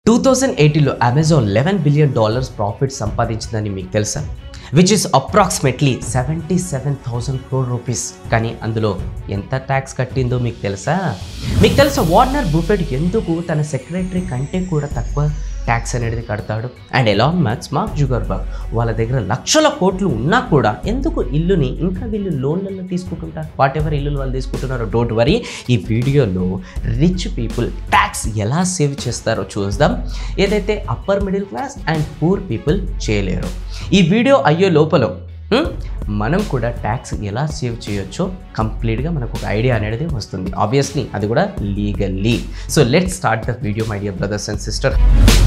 Two thousand ఎయిటీలో Amazon eleven billion dollars profit సంపాదించిందని మీకు తెలుసా which is approximately seventy seven thousand crore rupees కానీ అందులో ఎంత ట్యాక్స్ కట్టిందో మీకు తెలుసా మీకు తెలుసా వార్నర్ బుఫెట్ ఎందుకు తన సెక్రటరీ కంటే కూడా తక్కువ ట్యాక్స్ అనేది కడతాడు అండ్ ఎలాన్ మ్యాక్స్ మార్క్ జుగర్బర్గ్ వాళ్ళ దగ్గర లక్షల కోట్లు ఉన్నా కూడా ఎందుకు ఇల్లుని ఇంకా వీళ్ళు లోన్లలో తీసుకుంటుంటారు వాట్ ఎవర్ ఇల్లులు వాళ్ళు తీసుకుంటున్నారో డోంట్ వరీ ఈ వీడియోలో రిచ్ పీపుల్ ట్యాక్స్ ఎలా సేవ్ చేస్తారో చూద్దాం ఏదైతే upper middle class and poor people చేయలేరు ఈ వీడియో అయ్యే లోపల హ్మ్, మనం కూడా ట్యాక్స్ ఎలా సేవ్ చేయొచ్చో కంప్లీట్గా మనకు ఒక ఐడియా అనేది వస్తుంది ఆబ్వియస్లీ అది కూడా legally so let start the video my dear brothers and sister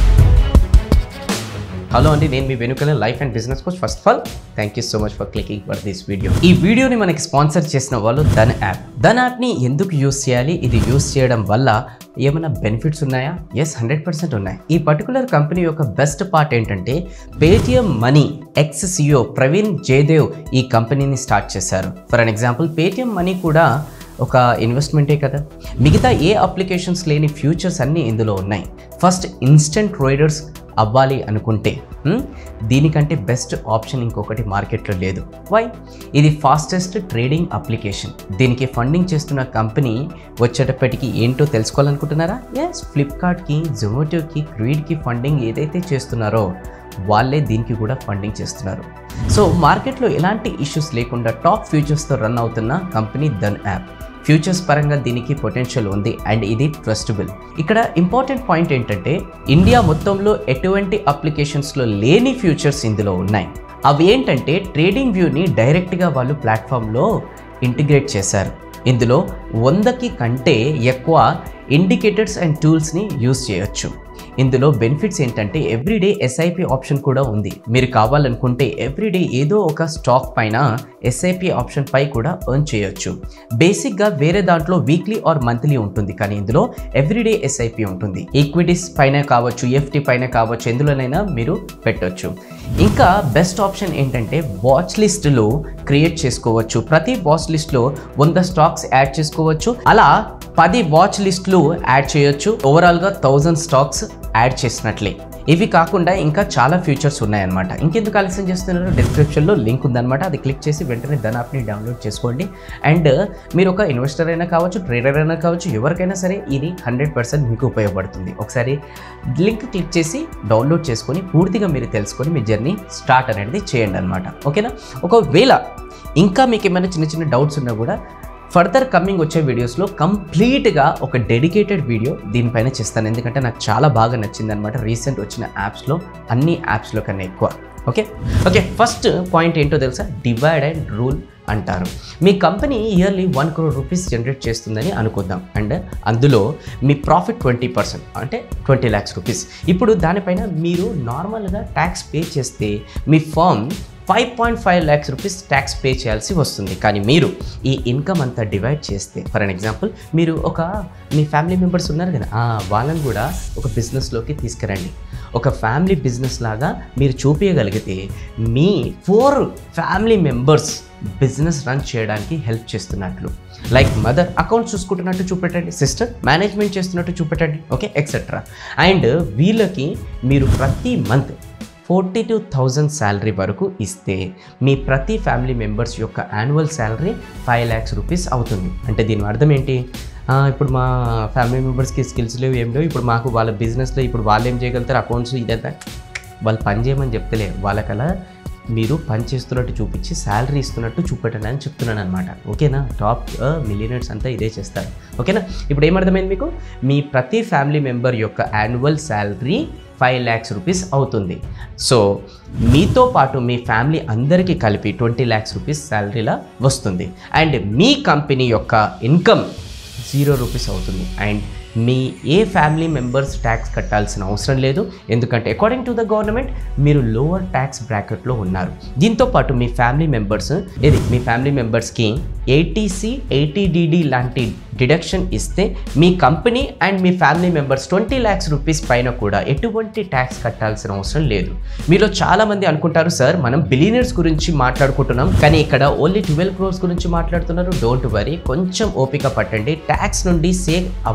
hello అండి నేను మీ వెనుకల life and business coach first of all thank you so much for clicking for this video ఈ వీడియోని మనకి స్పాన్సర్ చేసిన వాళ్ళు ధన్ యాప్ ధన్ యాప్ని ఎందుకు యూస్ చేయాలి ఇది యూస్ చేయడం వల్ల ఏమైనా బెనిఫిట్స్ ఉన్నాయా ఎస్ హండ్రెడ్ పర్సెంట్ ఉన్నాయి ఈ పర్టికులర్ కంపెనీ యొక్క బెస్ట్ పార్ట్ ఏంటంటే Paytm money ex CEO Praveen Jayadev ఈ కంపెనీని స్టార్ట్ చేశారు for an example Paytm money కూడా ఒక ఇన్వెస్ట్మెంటే కదా మిగతా ఏ అప్లికేషన్స్ లేని ఫ్యూచర్స్ అన్నీ ఇందులో ఉన్నాయి ఫస్ట్ ఇన్స్టెంట్ ట్రేడర్స్ అవ్వాలి అనుకుంటే హ్మ్, దీనికంటే బెస్ట్ ఆప్షన్ ఇంకొకటి మార్కెట్లో లేదు వై ఇది ఫాస్టెస్ట్ ట్రేడింగ్ అప్లికేషన్ దీనికి ఫండింగ్ చేస్తున్న కంపెనీ వచ్చేటప్పటికి ఏంటో తెలుసుకోవాలనుకుంటున్నారా ఎస్ ఫ్లిప్కార్ట్కి జొమాటోకి క్రీడ్కి ఫండింగ్ ఏదైతే చేస్తున్నారో వాళ్ళే దీనికి కూడా ఫండింగ్ చేస్తున్నారు సో మార్కెట్లో ఎలాంటి ఇష్యూస్ లేకుండా టాప్ ఫ్యూచర్స్తో రన్ అవుతున్న కంపెనీ దన్ యాప్ ఫ్యూచర్స్ పరంగా దీనికి పొటెన్షియల్ ఉంది అండ్ ఇది ట్రస్టబుల్ ఇక్కడ ఇంపార్టెంట్ పాయింట్ ఏంటంటే ఇండియా మొత్తంలో ఎటువంటి అప్లికేషన్స్లో లేని ఫ్యూచర్స్ ఇందులో ఉన్నాయి అవి ఏంటంటే ట్రేడింగ్ వ్యూని డైరెక్ట్గా వాళ్ళు ప్లాట్ఫామ్లో ఇంటిగ్రేట్ చేశారు ఇందులో వందకి కంటే ఎక్కువ ఇండికేటర్స్ అండ్ టూల్స్ని యూస్ చేయొచ్చు ఇందులో బెనిఫిట్స్ ఏంటంటే ఎవ్రీడే ఎస్ఐపి ఆప్షన్ కూడా ఉంది మీరు కావాలనుకుంటే ఎవ్రీడే ఏదో ఒక స్టాక్ పైన ఎస్ఐపి ఆప్షన్ పై కూడా ఎర్న్ చేయొచ్చు బేసిక్గా వేరే దాంట్లో వీక్లీ ఆర్ మంత్లీ ఉంటుంది కానీ ఇందులో ఎవ్రీడే ఎస్ఐపి ఉంటుంది ఈక్విటీస్ పైన కావచ్చు ఎఫ్టీ పైన కావచ్చు ఎందులోనైనా మీరు పెట్టొచ్చు ఇంకా బెస్ట్ ఆప్షన్ ఏంటంటే వాచ్ లిస్ట్లో క్రియేట్ చేసుకోవచ్చు ప్రతి వాచ్ లిస్ట్లో వంద స్టాక్స్ యాడ్ చేసుకోవచ్చు అలా పది వాచ్ లిస్టులు యాడ్ చేయొచ్చు ఓవరాల్గా థౌజండ్ స్టాక్స్ యాడ్ చేసినట్లే ఇవి కాకుండా ఇంకా చాలా ఫీచర్స్ ఉన్నాయన్నమాట ఇంకెందుకు ఆలస్యం చేస్తున్నారు డిస్క్రిప్షన్లో లింక్ ఉందన్నమాట అది క్లిక్ చేసి వెంటనే ధన్ యాప్ని డౌన్లోడ్ చేసుకోండి అండ్ మీరు ఒక ఇన్వెస్టర్ అయినా కావచ్చు ట్రేడర్ అయినా కావచ్చు ఎవరికైనా సరే ఇది హండ్రెడ్ పర్సెంట్ మీకు ఉపయోగపడుతుంది ఒకసారి లింక్ క్లిక్ చేసి డౌన్లోడ్ చేసుకొని పూర్తిగా మీరు తెలుసుకొని మీ జర్నీ స్టార్ట్ అనేది చేయండి అనమాట ఓకేనా ఒకవేళ ఇంకా మీకు ఏమైనా చిన్న చిన్న డౌట్స్ ఉన్నా కూడా ఫర్దర్ కమింగ్ వచ్చే వీడియోస్లో కంప్లీట్గా ఒక డెడికేటెడ్ వీడియో దీనిపైన చేస్తాను ఎందుకంటే నాకు చాలా బాగా నచ్చింది అనమాట రీసెంట్ వచ్చిన యాప్స్లో అన్ని యాప్స్లో కన్నా ఎక్కువ ఓకే ఓకే ఫస్ట్ పాయింట్ ఏంటో తెలుసా డివైడ్ అండ్ రూల్ అంటారు మీ company yearly one crore rupees generate చేస్తుందని అనుకుందాం అండ్ అందులో మీ ప్రాఫిట్ ట్వంటీ పర్సెంట్ అంటే ట్వంటీ ల్యాక్స్ రూపీస్ ఇప్పుడు దానిపైన మీరు నార్మల్గా ట్యాక్స్ పే చేస్తే మీ firm five point five lakhs rupees tax pay చేయాల్సి వస్తుంది కానీ మీరు ఈ ఇన్కమ్ అంతా డివైడ్ చేస్తే ఫర్ అన్ ఎగ్జాంపుల్ మీరు ఒక మీ ఫ్యామిలీ మెంబర్స్ ఉన్నారు కదా ఆ, వాళ్ళని కూడా ఒక బిజినెస్లోకి తీసుకురండి ఒక ఫ్యామిలీ బిజినెస్ లాగా మీరు చూపించగలిగితే మీ four family members business run చేయడానికి హెల్ప్ చేస్తున్నట్లు లైక్ మదర్ అకౌంట్ చూసుకుంటున్నట్టు చూపెట్టండి సిస్టర్ మేనేజ్మెంట్ చేస్తున్నట్టు చూపెట్టండి ఓకే ఎక్సెట్రా అండ్ వీళ్ళకి మీరు ప్రతి month forty two thousand salary వరకు ఇస్తే మీ ప్రతి ఫ్యామిలీ మెంబర్స్ యొక్క annual salary five lakhs rupees అవుతుంది అంటే దీని అర్థం ఏంటి ఆ, ఇప్పుడు మా ఫ్యామిలీ మెంబర్స్కి స్కిల్స్ లేవు ఏం లేవు ఇప్పుడు మాకు వాళ్ళ బిజినెస్లో ఇప్పుడు వాళ్ళు ఏం చేయగలుగుతారు అకౌంట్స్ ఇదంతా వాళ్ళు పని చేయమని చెప్తలే వాళ్ళకలా మీరు పని చేస్తున్నట్టు చూపించి శాలరీ ఇస్తున్నట్టు చూపెట్టండి అని చెప్తున్నాను అనమాట ఓకేనా టాప్ మిలియనర్స్ అంతా ఇదే చేస్తారు ఓకేనా ఇప్పుడు ఏమర్థమైంది మీకు మీ ప్రతి ఫ్యామిలీ మెంబర్ యొక్క annual salary five lakhs rupees అవుతుంది సో మీతో పాటు మీ ఫ్యామిలీ అందరికీ కలిపి ట్వంటీ ల్యాక్స్ రూపీస్ శాలరీలా వస్తుంది అండ్ మీ కంపెనీ యొక్క ఇన్కమ్ జీరో రూపీస్ అవుతుంది అండ్ మీ ఏ ఫ్యామిలీ మెంబర్స్ ట్యాక్స్ కట్టాల్సిన అవసరం లేదు ఎందుకంటే అకార్డింగ్ టు ద గవర్నమెంట్ మీరు లోవర్ ట్యాక్స్ బ్రాకెట్లో ఉన్నారు దీంతో పాటు మీ ఫ్యామిలీ మెంబర్స్ ఇది మీ ఫ్యామిలీ మెంబర్స్కి ఏటీసీ ఏటీడీడీ లాంటి డిడక్షన్ ఇస్తే మీ కంపెనీ అండ్ మీ family members twenty lakhs rupees పైన కూడా ఎటువంటి ట్యాక్స్ కట్టాల్సిన అవసరం లేదు మీలో చాలా మంది అనుకుంటారు సార్ మనం బిలియనర్స్ గురించి మాట్లాడుకుంటున్నాం కానీ ఇక్కడ ఓన్లీ ట్వెల్వ్ క్రోర్స్ గురించి మాట్లాడుతున్నారు డోంట్ వరీ కొంచెం ఓపిక పట్టండి ట్యాక్స్ నుండి సేవ్ అవ్వడానికి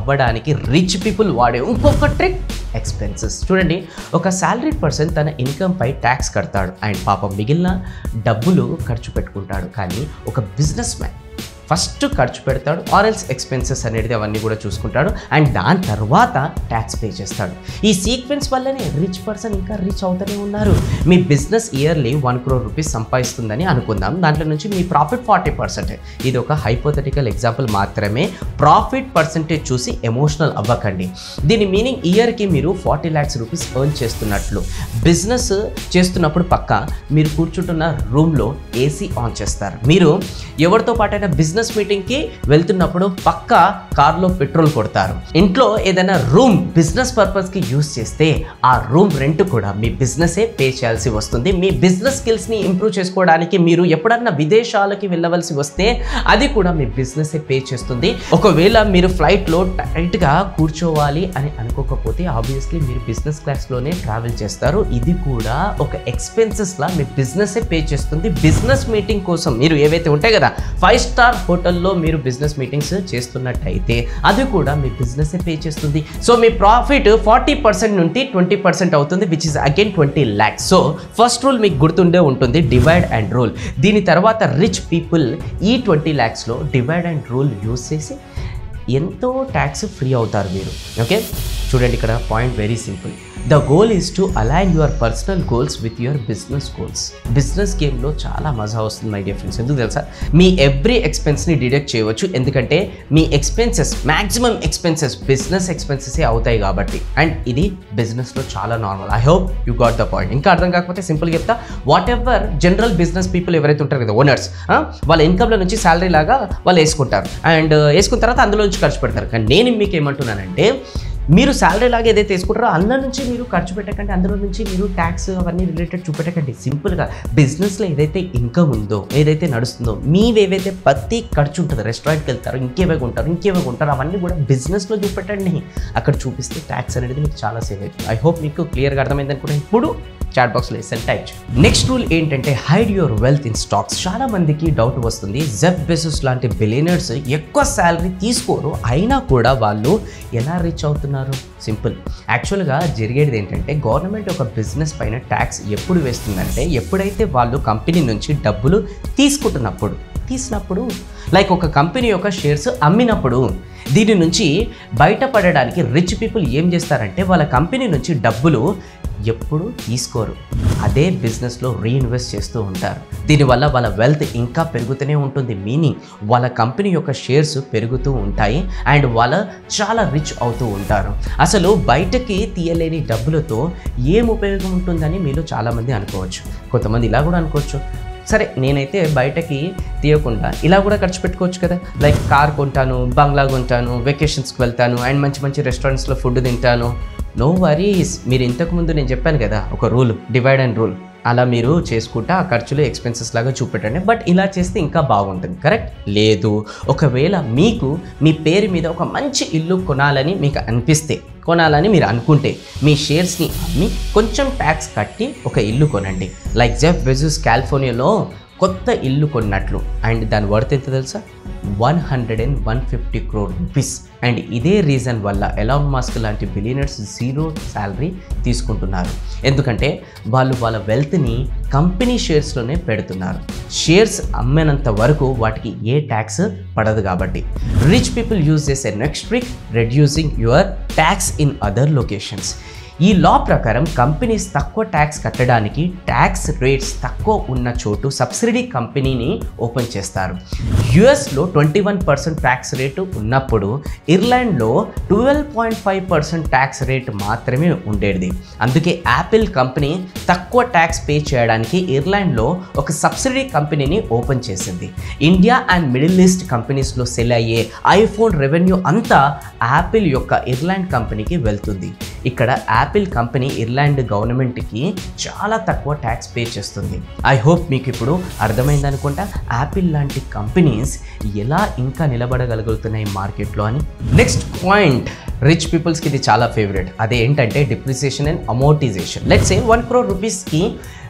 చేయడానికి రిచ్ పీపుల్ వాడే ఇంకొక ట్రిక్ ఎక్స్పెన్సెస్ చూడండి ఒక శాలరీ పర్సన్ తన ఇన్కమ్ పై ట్యాక్స్ కడతాడు అండ్ పాపం మిగిలిన డబ్బులు ఖర్చు పెట్టుకుంటాడు కానీ ఒక బిజినెస్ మ్యాన్ ఫస్ట్ ఖర్చు పెడతాడు ఆర్ఎల్స్ ఎక్స్పెన్సెస్ అనేది అవన్నీ కూడా చూసుకుంటాడు అండ్ దాని తర్వాత ట్యాక్స్ పే చేస్తాడు ఈ సీక్వెన్స్ వల్లనే రిచ్ పర్సన్ ఇంకా రిచ్ అవుతూనే ఉన్నారు మీ business yearly one crore rupees సంపాదిస్తుందని అనుకుందాం దాంట్లో నుంచి మీ ప్రాఫిట్ ఫార్టీ పర్సెంటేజ్ ఇది ఒక హైపోథెటికల్ ఎగ్జాంపుల్ మాత్రమే ప్రాఫిట్ పర్సెంటేజ్ చూసి ఎమోషనల్ అవ్వకండి దీని మీనింగ్ ఇయర్కి మీరు ఫార్టీ ల్యాక్స్ రూపీస్ ఎర్న్ చేస్తున్నట్లు బిజినెస్ చేస్తున్నప్పుడు పక్క మీరు కూర్చుంటున్న రూమ్లో ఏసీ ఆన్ చేస్తారు మీరు ఎవరితో పాటైనా బిజినెస్ మీటింగ్కి వెళ్తున్నప్పుడు పక్క కార్లో పెట్రోల్ కొడతారు ఇంట్లో ఏదైనా రూమ్ బిజినెస్ పర్పస్కి యూస్ చేస్తే ఆ రూమ్ రెంట్ కూడా మీ బిజినెసే పే చేయాల్సి వస్తుంది మీ బిజినెస్ స్కిల్స్ని ఇంప్రూవ్ చేసుకోవడానికి మీరు ఎప్పుడన్నా విదేశాలకి వెళ్ళవలసి వస్తే అది కూడా మీ బిజినెసే పే చేస్తుంది ఒకవేళ మీరు ఫ్లైట్లో టైట్గా కూర్చోవాలి అని అనుకోకపోతే ఆబ్వియస్లీ మీరు బిజినెస్ క్లాస్లోనే ట్రావెల్ చేస్తారు ఇది కూడా ఒక ఎక్స్పెన్సెస్లా మీ బిజినెసే పే చేస్తుంది బిజినెస్ మీటింగ్ కోసం మీరు ఏవైతే ఉంటాయి కదా ఫైవ్ స్టార్ హోటల్లో మీరు బిజినెస్ మీటింగ్స్ చేస్తున్నట్టయితే అది కూడా మీ బిజినెస్ పే చేస్తుంది సో మీ ప్రాఫిట్ ఫార్టీ పర్సెంట్ నుండి ట్వంటీ పర్సెంట్ అవుతుంది which is again twenty lakhs so first rule మీకు గుర్తుండే ఉంటుంది డివైడ్ అండ్ రూల్ దీని తర్వాత రిచ్ పీపుల్ ఈ ట్వంటీ ల్యాక్స్లో డివైడ్ అండ్ రూల్ యూస్ చేసి ఎంతో ట్యాక్స్ ఫ్రీ అవుతారు మీరు ఓకే చూడండి ఇక్కడ point very simple the goal is to align your personal goals with your business goals business గేమ్లో చాలా మజా వస్తుంది మై డియర్ ఫ్రెండ్స్ ఎందుకు తెలుసా మీ ఎవ్రీ ఎక్స్పెన్స్ని డిడక్ట్ చేయవచ్చు ఎందుకంటే మీ expenses maximum expenses business expenses అవుతాయి కాబట్టి అండ్ ఇది బిజినెస్లో చాలా normal I hope you got the point ఇంకా అర్థం కాకపోతే సింపుల్గా చెప్తా whatever general business people ఎవరైతే ఉంటారు కదా ఓనర్స్ వాళ్ళ ఇన్కమ్లో నుంచి శాలరీ లాగా వాళ్ళు వేసుకుంటారు అండ్ వేసుకున్న తర్వాత అందులో నుంచి ఖర్చు పెడతారు కానీ నేను మీకు ఏమంటున్నానంటే మీరు శాలరీ లాగా ఏదైతే తీసుకుంటారో అందులో నుంచి మీరు ఖర్చు పెట్టకండి అందులో నుంచి మీరు ట్యాక్స్ అవన్నీ రిలేటెడ్ చూపెట్టకండి సింపుల్గా బిజినెస్లో ఏదైతే ఇన్కమ్ ఉందో ఏదైతే నడుస్తుందో మీవి ఏవైతే ప్రతి ఖర్చు ఉంటుందో రెస్టారెంట్కి వెళ్తారు ఇంకేవే ఉంటారు ఇంకేవే ఉంటారు అవన్నీ కూడా బిజినెస్లో చూపెట్టండి అక్కడ చూపిస్తే ట్యాక్స్ అనేది మీకు చాలా సేవ్ అవుతుంది ఐ హోప్ మీకు క్లియర్గా అర్థమైంది అనుకుంటే ఇప్పుడు చాట్ బాక్స్లో వేసాను టైప్ నెక్స్ట్ రూల్ ఏంటంటే hide your wealth in stocks చాలా మందికి డౌట్ వస్తుంది జెఫ్ బెసస్ లాంటి బిలియనర్స్ ఎక్కువ శాలరీ తీసుకోరు అయినా కూడా వాళ్ళు ఎలా రీచ్ అవుతున్నారు సింపుల్ యాక్చువల్గా జరిగేది ఏంటంటే గవర్నమెంట్ ఒక బిజినెస్ పైన ట్యాక్స్ ఎప్పుడు వేస్తుందంటే ఎప్పుడైతే వాళ్ళు కంపెనీ నుంచి డబ్బులు తీసుకుంటున్నప్పుడు తీసినప్పుడు లైక్ ఒక కంపెనీ యొక్క షేర్స్ అమ్మినప్పుడు దీని నుంచి బయటపడడానికి రిచ్ పీపుల్ ఏం చేస్తారంటే వాళ్ళ కంపెనీ నుంచి డబ్బులు ఎప్పుడు తీసుకోరు అదే బిజినెస్లో రీఇన్వెస్ట్ చేస్తూ ఉంటారు దీనివల్ల వాళ్ళ వెల్త్ ఇంకా పెరుగుతూనే ఉంటుంది మీనింగ్ వాళ్ళ కంపెనీ యొక్క షేర్స్ పెరుగుతూ ఉంటాయి అండ్ వాళ్ళ చాలా రిచ్ అవుతూ ఉంటారు అసలు బయటకి తీయలేని డబ్బులతో ఏం ఉపయోగం ఉంటుందని మీలో చాలామంది అనుకోవచ్చు కొంతమంది ఇలా కూడా అనుకోవచ్చు సరే నేనైతే బయటకి తీయకుండా ఇలా కూడా ఖర్చు పెట్టుకోవచ్చు కదా లైక్ కార్ కొంటాను బంగ్లా కొంటాను వెకేషన్స్కి వెళ్తాను అండ్ మంచి మంచి రెస్టారెంట్స్లో ఫుడ్ తింటాను నో వరీస్ మీరు ఇంతకుముందు నేను చెప్పాను కదా ఒక రూల్ డివైడ్ అండ్ రూల్ అలా మీరు చేసుకుంటా ఆ ఖర్చులు ఎక్స్పెన్సెస్ లాగా చూపెట్టండి బట్ ఇలా చేస్తే ఇంకా బాగుంటుంది కరెక్ట్ లేదు ఒకవేళ మీకు మీ పేరు మీద ఒక మంచి ఇల్లు కొనాలని మీకు అనిపిస్తే కొనాలని మీరు అనుకుంటే మీ షేర్స్ని అమ్మి కొంచెం ట్యాక్స్ కట్టి ఒక ఇల్లు కొనండి లైక్ జెఫ్ బెజూస్ కాలిఫోర్నియాలో కొత్త ఇల్లు కొన్నట్లు అండ్ దాని వర్త్ ఎంత తెలుసా one hundred and one fifty crore rupees and ఇదే రీజన్ వల్ల ఎలాన్ మాస్క్ లాంటి బిలియనర్స్ జీరో శాలరీ తీసుకుంటున్నారు ఎందుకంటే వాళ్ళు వాళ్ళ వెల్త్ని కంపెనీ షేర్స్లోనే పెడుతున్నారు షేర్స్ అమ్మినంత వరకు వాటికి ఏ ట్యాక్స్ పడదు కాబట్టి రిచ్ పీపుల్ యూజ్ చేసే next trick reducing your tax in other locations ఈ లా ప్రకారం కంపెనీస్ తక్కువ ట్యాక్స్ కట్టడానికి ట్యాక్స్ రేట్స్ తక్కువ ఉన్న చోటు సబ్సిడీ కంపెనీని ఓపెన్ చేస్తారు యుఎస్లో twenty one percent tax rate ఉన్నప్పుడు ఇర్లాండ్లో twelve point five percent tax rate మాత్రమే ఉండేది అందుకే యాపిల్ కంపెనీ తక్కువ ట్యాక్స్ పే చేయడానికి ఇర్లాండ్లో ఒక సబ్సిడీ కంపెనీని ఓపెన్ చేసింది ఇండియా అండ్ మిడిల్ ఈస్ట్ కంపెనీస్లో సెల్ అయ్యే ఐఫోన్ రెవెన్యూ అంతా యాపిల్ యొక్క ఇర్లాండ్ కంపెనీకి వెళ్తుంది ఇక్కడ యాపిల్ కంపెనీ ఇర్లాండ్ గవర్నమెంట్కి చాలా తక్కువ ట్యాక్స్ పే చేస్తుంది ఐ హోప్ మీకు ఇప్పుడు అర్థమైంది అనుకుంటా యాపిల్ లాంటి కంపెనీస్ ఎలా ఇంకా నిలబడగలుగుతున్నాయి మార్కెట్లో అని నెక్స్ట్ పాయింట్ రిచ్ పీపుల్స్కి ఇది చాలా ఫేవరెట్ అదే ఏంటంటే depreciation and amortisation let's a one crore రూపీస్కి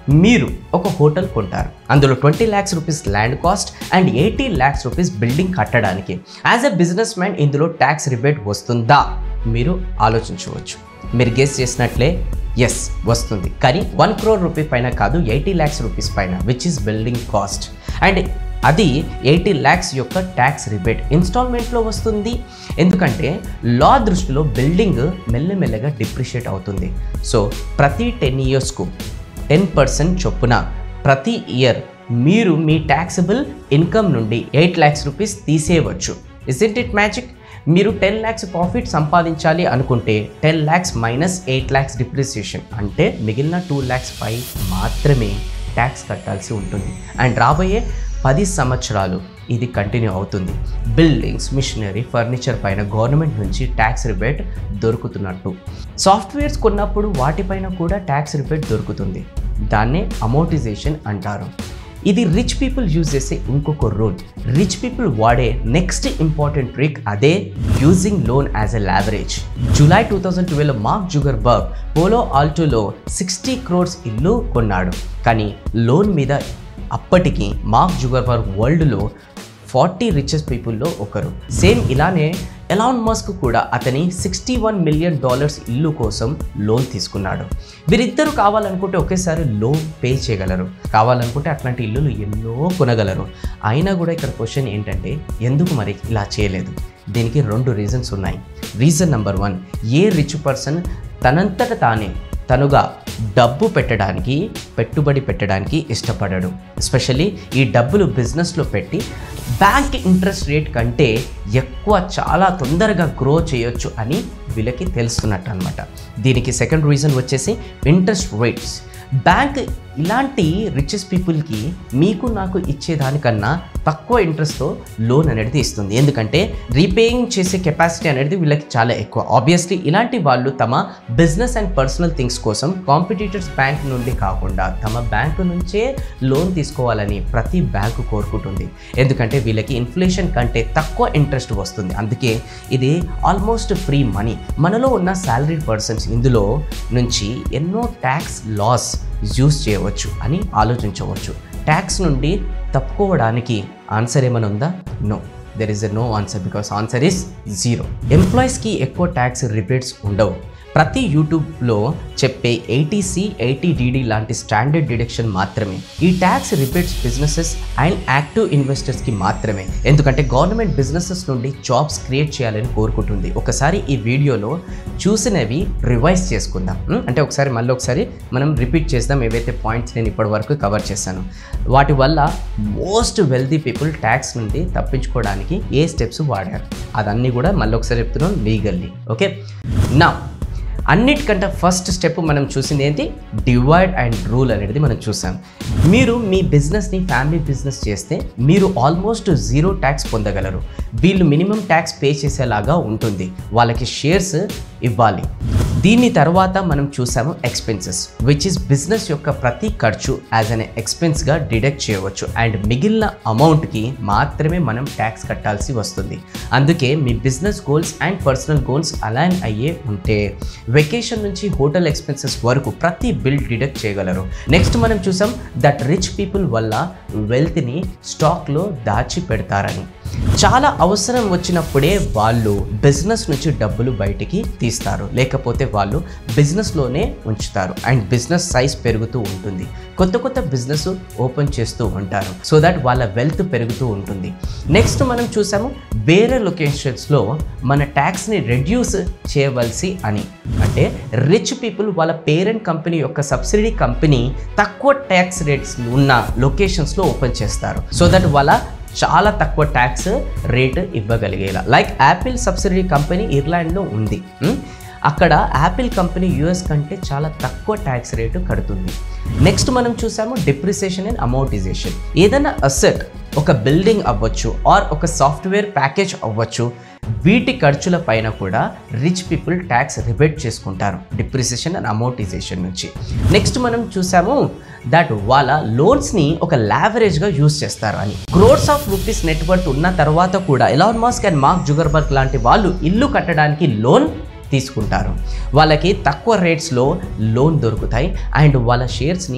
మీరు ఒక హోటల్ కొంటారు అందులో twenty lakhs rupees land cost and eighty lakhs rupees building కట్టడానికి యాజ్ ఎ బిజినెస్ మ్యాన్ ఇందులో ట్యాక్స్ రిబేట్ వస్తుందా మీరు ఆలోచించవచ్చు మీరు గెస్ చేసినట్లే ఎస్ వస్తుంది కానీ వన్ క్రోర్ రూపీ పైన కాదు ఎయిటీ ల్యాక్స్ రూపీస్ పైన which is building cost and అది ఎయిటీ ల్యాక్స్ యొక్క ట్యాక్స్ రిబేట్ ఇన్స్టాల్మెంట్లో వస్తుంది ఎందుకంటే లా దృష్టిలో బిల్డింగ్ మెల్లమెల్లగా డిప్రిషియేట్ అవుతుంది సో ప్రతి టెన్ ఇయర్స్కు టెన్ పర్సెంట్ చొప్పున ప్రతి ఇయర్ మీరు మీ ట్యాక్సబుల్ ఇన్కమ్ నుండి ఎయిట్ ల్యాక్స్ రూపీస్ తీసేయవచ్చు ఇస్ ఇట్ ఇట్ మ్యాజిక్ మీరు టెన్ ల్యాక్స్ ప్రాఫిట్ సంపాదించాలి అనుకుంటే ten lakhs minus eight lakhs depreciation అంటే మిగిలిన టూ ల్యాక్స్ పై మాత్రమే ట్యాక్స్ కట్టాల్సి ఉంటుంది అండ్ రాబోయే పది సంవత్సరాలు ఇది కంటిన్యూ అవుతుంది బిల్డింగ్స్ మిషనరీ ఫర్నిచర్ పైన గవర్నమెంట్ నుంచి ట్యాక్స్ రిబేట్ దొరుకుతున్నట్టు సాఫ్ట్వేర్స్ కొన్నప్పుడు వాటిపైన కూడా ట్యాక్స్ రిబేట్ దొరుకుతుంది దాన్నే అమోటిజేషన్ అంటారు ఇది రిచ్ పీపుల్ యూజ్ చేసే ఇంకొక రూల్ రిచ్ పీపుల్ వాడే నెక్స్ట్ ఇంపార్టెంట్ ట్రిక్ అదే using loan as a leverage July two thousand twelve Mark Zuckerberg Palo ఆల్టోలో సిక్స్టీ క్రోర్స్ ఇల్లు కొన్నాడు కానీ లోన్ మీద అప్పటికి మార్క్ జుగర్బర్గ్ వరల్డ్లో ఫార్టీ రిచెస్ట్ పీపుల్లో ఒకరు సేమ్ ఇలానే ఎలాన్ మస్క్ కూడా అతని సిక్స్టీ వన్ మిలియన్ డాలర్స్ ఇల్లు కోసం లోన్ తీసుకున్నాడు వీరిద్దరు కావాలనుకుంటే ఒకేసారి లోన్ పే చేయగలరు కావాలనుకుంటే అట్లాంటి ఇల్లులు ఎన్నో కొనగలరు అయినా కూడా ఇక్కడ క్వశ్చన్ ఏంటంటే ఎందుకు మరి ఇలా చేయలేదు దీనికి రెండు రీజన్స్ ఉన్నాయి reason number one a rich person తనంతట తానే తనుగా డబ్బు పెట్టడానికి పెట్టుబడి పెట్టడానికి ఇష్టపడడు ఎస్పెషల్లీ ఈ డబ్బులు బిజినెస్లో పెట్టి బ్యాంక్ ఇంట్రెస్ట్ రేట్ కంటే ఎక్కువ చాలా తొందరగా గ్రో చేయొచ్చు అని వీళ్ళకి తెలుస్తున్నట్టు అనమాట దీనికి సెకండ్ రీజన్ వచ్చేసి ఇంట్రెస్ట్ రేట్స్ బ్యాంక్ ఇలాంటి రిచెస్ట్ పీపుల్కి మీకు నాకు ఇచ్చేదానికన్నా తక్కువ ఇంట్రెస్ట్తో లోన్ అనేది ఇస్తుంది ఎందుకంటే రీపేయింగ్ చేసే కెపాసిటీ అనేది వీళ్ళకి చాలా ఎక్కువ ఆబ్వియస్లీ ఇలాంటి వాళ్ళు తమ బిజినెస్ అండ్ పర్సనల్ థింగ్స్ కోసం కాంపిటీటర్స్ బ్యాంక్ నుండి కాకుండా తమ బ్యాంకు నుంచే లోన్ తీసుకోవాలని ప్రతి బ్యాంకు కోరుకుంటుంది ఎందుకంటే వీళ్ళకి ఇన్ఫ్లేషన్ కంటే తక్కువ ఇంట్రెస్ట్ వస్తుంది అందుకే ఇది ఆల్మోస్ట్ ఫ్రీ మనీ మనలో ఉన్న శాలరీ పర్సన్స్ ఇందులో నుంచి ఎన్నో ట్యాక్స్ లాస్ యూస్ చేయవచ్చు అని ఆలోచించవచ్చు ట్యాక్స్ నుండి తప్పుకోవడానికి ఆన్సర్ ఏమైనా ఉందా no there is a no answer because answer is zero ఎంప్లాయీస్కి ఎక్కువ ట్యాక్స్ రిబేట్స్ ఉండవు ప్రతి యూట్యూబ్లో చెప్పే ఎయిటీసీ ఎయిటీ డిడి లాంటి స్టాండర్డ్ డిడక్షన్ మాత్రమే ఈ tax rebates businesses and active ఇన్వెస్టర్స్కి మాత్రమే ఎందుకంటే గవర్నమెంట్ బిజినెసెస్ నుండి జాబ్స్ క్రియేట్ చేయాలని కోరుకుంటుంది ఒకసారి ఈ వీడియోలో చూసినవి రివైజ్ చేసుకుందాం ఉం? అంటే ఒకసారి మళ్ళీ ఒకసారి మనం రిపీట్ చేద్దాం ఏవైతే పాయింట్స్ నేను ఇప్పటి వరకు కవర్ చేశాను వాటి వల్ల మోస్ట్ వెల్తీ పీపుల్ ట్యాక్స్ నుండి తప్పించుకోవడానికి ఏ స్టెప్స్ వాడారు అదన్నీ కూడా మళ్ళీ ఒకసారి చెప్తున్నాను లీగల్లీ ఓకే నా అన్నిటికంటే ఫస్ట్ స్టెప్ మనం చూసింది ఏంటి డివైడ్ అండ్ రూల్ అనేది మనం చూసాం మీరు మీ బిజినెస్ని ఫ్యామిలీ బిజినెస్ చేస్తే మీరు ఆల్మోస్ట్ జీరో ట్యాక్స్ పొందగలరు వీళ్ళు మినిమం ట్యాక్స్ పే చేసేలాగా ఉంటుంది వాళ్ళకి షేర్స్ ఇవ్వాలి దీని తర్వాత మనం చూసాము ఎక్స్పెన్సెస్ విచ్ ఇస్ బిజినెస్ యొక్క ప్రతి ఖర్చు యాజ్ అన్ ఎక్స్పెన్స్గా డిడక్ట్ చేయవచ్చు అండ్ మిగిలిన అమౌంట్కి మాత్రమే మనం ట్యాక్స్ కట్టాల్సి వస్తుంది అందుకే మీ business goals and personal goals align అయ్యే ఉంటే వెకేషన్ నుంచి హోటల్ ఎక్స్పెన్సెస్ వరకు ప్రతి బిల్ డిడక్ట్ చేయగలరు నెక్స్ట్ మనం చూసాం దట్ రిచ్ పీపుల్ వల్ల వెల్త్ని స్టాక్లో దాచి పెడతారని చాలా అవసరం వచ్చినప్పుడే వాళ్ళు బిజినెస్ నుంచి డబ్బులు బయటికి తీస్తారు లేకపోతే వాళ్ళు బిజినెస్లోనే ఉంచుతారు అండ్ బిజినెస్ సైజ్ పెరుగుతూ ఉంటుంది కొత్త కొత్త బిజినెస్ ఓపెన్ చేస్తూ ఉంటారు సో దట్ వాళ్ళ వెల్త్ పెరుగుతూ ఉంటుంది నెక్స్ట్ మనం చూసాము వేరే లొకేషన్స్లో మన ట్యాక్స్ని రెడ్యూస్ చేయవలసి అని అంటే రిచ్ పీపుల్ వాళ్ళ పేరెంట్ కంపెనీ యొక్క సబ్సిడీ కంపెనీ తక్కువ ట్యాక్స్ రేట్స్ ఉన్న లొకేషన్స్లో ఓపెన్ చేస్తారు సో దట్ వాళ్ళ చాలా తక్కువ ట్యాక్స్ రేట్ ఇవ్వగలిగేలా లైక్ యాపిల్ సబ్సిడీ కంపెనీ ఇర్లాండ్లో ఉంది ఉమ్, అక్కడ యాపిల్ కంపెనీ యూఎస్ కంటే చాలా తక్కువ ట్యాక్స్ రేటు కడుతుంది నెక్స్ట్ మనం చూసాము డిప్రిసియేషన్ అండ్ అమౌంటైజేషన్ ఏదైనా అసెట్ ఒక బిల్డింగ్ అవ్వచ్చు ఆర్ ఒక సాఫ్ట్వేర్ ప్యాకేజ్ అవ్వచ్చు వీటి ఖర్చుల పైన కూడా రిచ్ పీపుల్ ట్యాక్స్ రిబేట్ చేసుకుంటారు డిప్రిసియేషన్ అండ్ అమౌంటైజేషన్ నుంచి నెక్స్ట్ మనం చూసాము దట్ వాళ్ళ లోన్స్ని ఒక లావరేజ్గా యూజ్ చేస్తారు అని క్రోర్స్ ఆఫ్ రూపీస్ నెట్వర్క్ ఉన్న తర్వాత కూడా Elon Musk and Mark Zuckerberg లాంటి వాళ్ళు ఇల్లు కట్టడానికి లోన్ తీసుకుంటారు వాళ్ళకి తక్కువ రేట్స్లో లోన్ దొరుకుతాయి అండ్ వాళ్ళ షేర్స్ని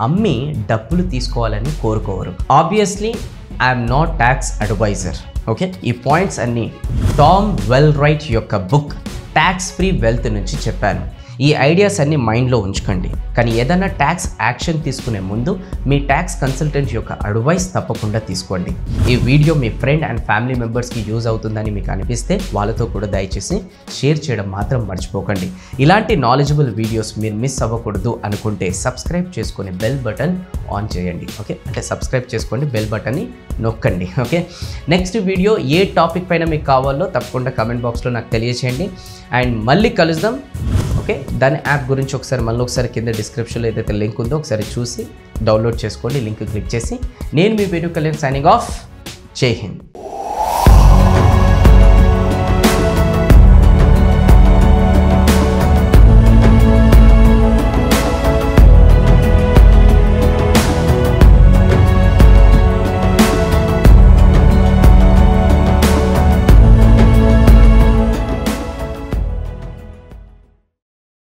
అమ్మి డబ్బులు తీసుకోవాలని కోరుకోవరు obviously I'm not tax advisor okay ఈ పాయింట్స్ అన్నీ టామ్ వెల్ రైట్ యొక్క బుక్ ట్యాక్స్ ఫ్రీ వెల్త్ నుంచి చెప్పాను ఈ ఐడియాస్ అన్ని మైండ్లో ఉంచుకోండి కానీ ఏదైనా ట్యాక్స్ యాక్షన్ తీసుకునే ముందు మీ ట్యాక్స్ కన్సల్టెంట్ యొక్క అడ్వైస్ తప్పకుండా తీసుకోండి ఈ వీడియో మీ ఫ్రెండ్ అండ్ ఫ్యామిలీ మెంబర్స్కి యూజ్ అవుతుందని మీకు అనిపిస్తే వాళ్ళతో కూడా దయచేసి షేర్ చేయడం మాత్రం మర్చిపోకండి ఇలాంటి నాలెడ్జబుల్ వీడియోస్ మీరు మిస్ అవ్వకూడదు అనుకుంటే సబ్స్క్రైబ్ చేసుకొని బెల్ బటన్ ఆన్ చేయండి ఓకే అంటే సబ్స్క్రైబ్ చేసుకోండి బెల్ బటన్ని నొక్కండి ఓకే నెక్స్ట్ వీడియో ఏ టాపిక్ పైన మీకు కావాలో తప్పకుండా కమెంట్ బాక్స్లో నాకు తెలియచేయండి అండ్ మళ్ళీ కలుద్దాం ఓకే దాని యాప్ గురించి ఒకసారి మళ్ళీ ఒకసారి కింద డిస్క్రిప్షన్లో ఏదైతే లింక్ ఉందో ఒకసారి చూసి డౌన్లోడ్ చేసుకోండి లింక్ క్లిక్ చేసి నేను మీ పేరు కళ్యాణ్ సైనింగ్ ఆఫ్ జై హింద్